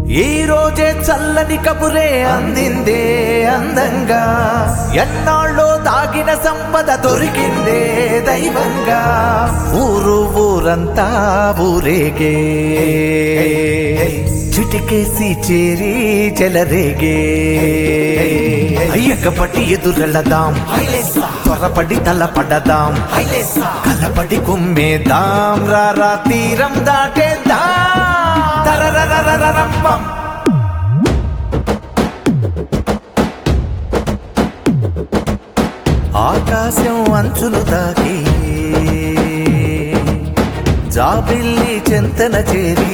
ఈ రోజే చల్లని కబురే అందిందే అందంగా ఎన్నాళ్ళో దాగిన సంపద దొరికిందే దైవంగా ఊరు ఊరంతా ఊరేగే చిటికేసి చేరి చెలరేగే అయ్యకపటి ఎదురెళ్ళదాం త్వరపడి తలపడదాం కలపడి కుమ్మేదాం రారా తీరం దాటేద్దాం తరరరరరరంపం. ఆకాశం అంచులు తాకి జాబిల్లి చెంతన చేరి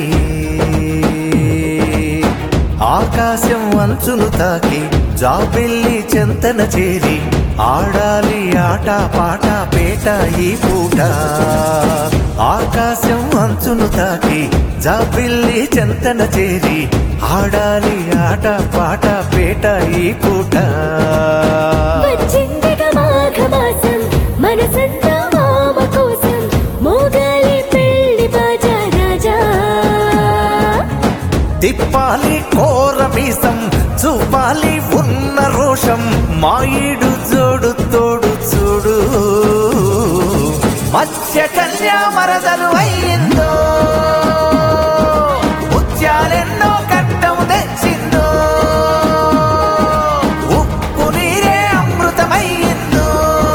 ఆకాశం అంచును తాకి జాబిల్లి చెంతన చేరి ఆడాలి ఆట పాట పేట ఈ పూట ఆకాశం అంచును తాకి జాబిల్లి చెంతన చేరి ఆడాలి ఆట పాట పేట ఈ పూట వచ్చిందిగా మాఘమాసం మనసంతా మామ కోసం మోగాలి పెళ్లి బాజా రాజా తిప్పాలి కోర మీసం చూపాలి ఉన్న రోషం మాయిడు జోడు తోడు చూడు మత్స్య కన్యామరదలు అయ్యిందో ముత్యాలెన్నో కట్టం తెచ్చిందో ఉప్పు నీరే అమృతమయ్యిందో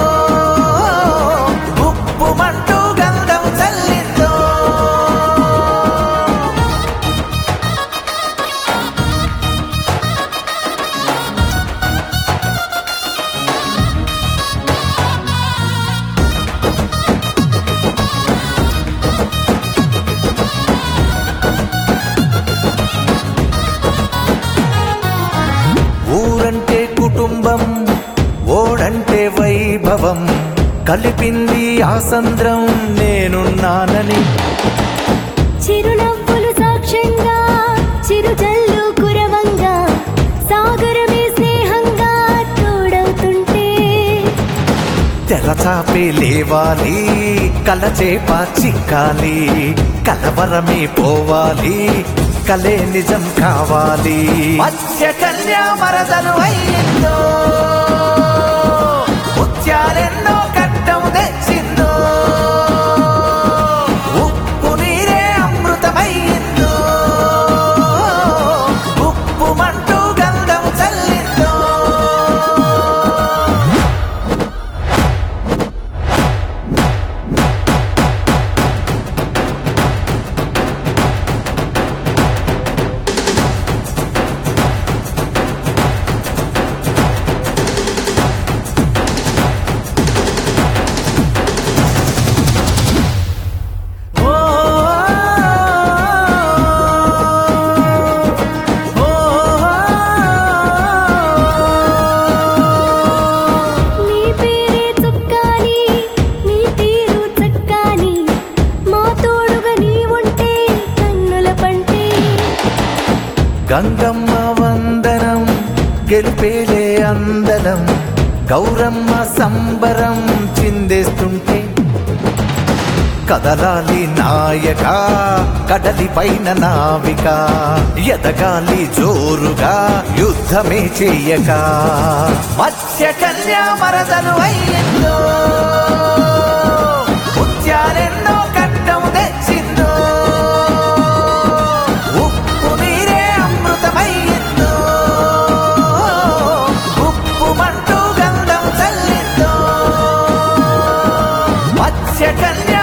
ఉప్పు మంటూ గంధం చల్లిందో ఊరంటే కుటుంబం ఓడంటే వైభవం కలిపింది ఆ సంద్రం నేనున్నానని చిరునవ్వులు సాక్ష్యంగా చిరుజల్లు కురవంగా సాగరమే స్నేహంగా తోడవుతుంటే తెరచాపే లేవాలి కలచేప చిక్కాలి కలవరమే పోవాలి కలే నిజం కావాలి మత్స్య కన్యామరదలు అయ్యిందో ముత్యాలెన్నో కట్టం తెచ్చిందో ఉప్పు నీరే అమృతమయ్యిందో ఉప్పు మంటూ గంధం చల్లిందో ఓ నీ పేరే చుక్కాని నీ తీరు చక్కాని మా తోడుగా నీ ఉంటే కన్నుల పంటే గంగమ్మ వందనం గెలిపేలే అందలం గౌరమ్మ సంబరం చిందేస్తుంటే కదలాలి నాయక కడలి పైన నావిక ఎదగాలి జోరుగా యుద్ధమే చెయ్యక మత్స్య కన్యామరదలు అయ్యిందో ముత్యాలెన్నో కట్టం తెచ్చిందో ఉప్పు నీరే అమృతమయ్యిందో ఉప్పు మంటూ గంధం చల్లిందో మత్స్య కన్యా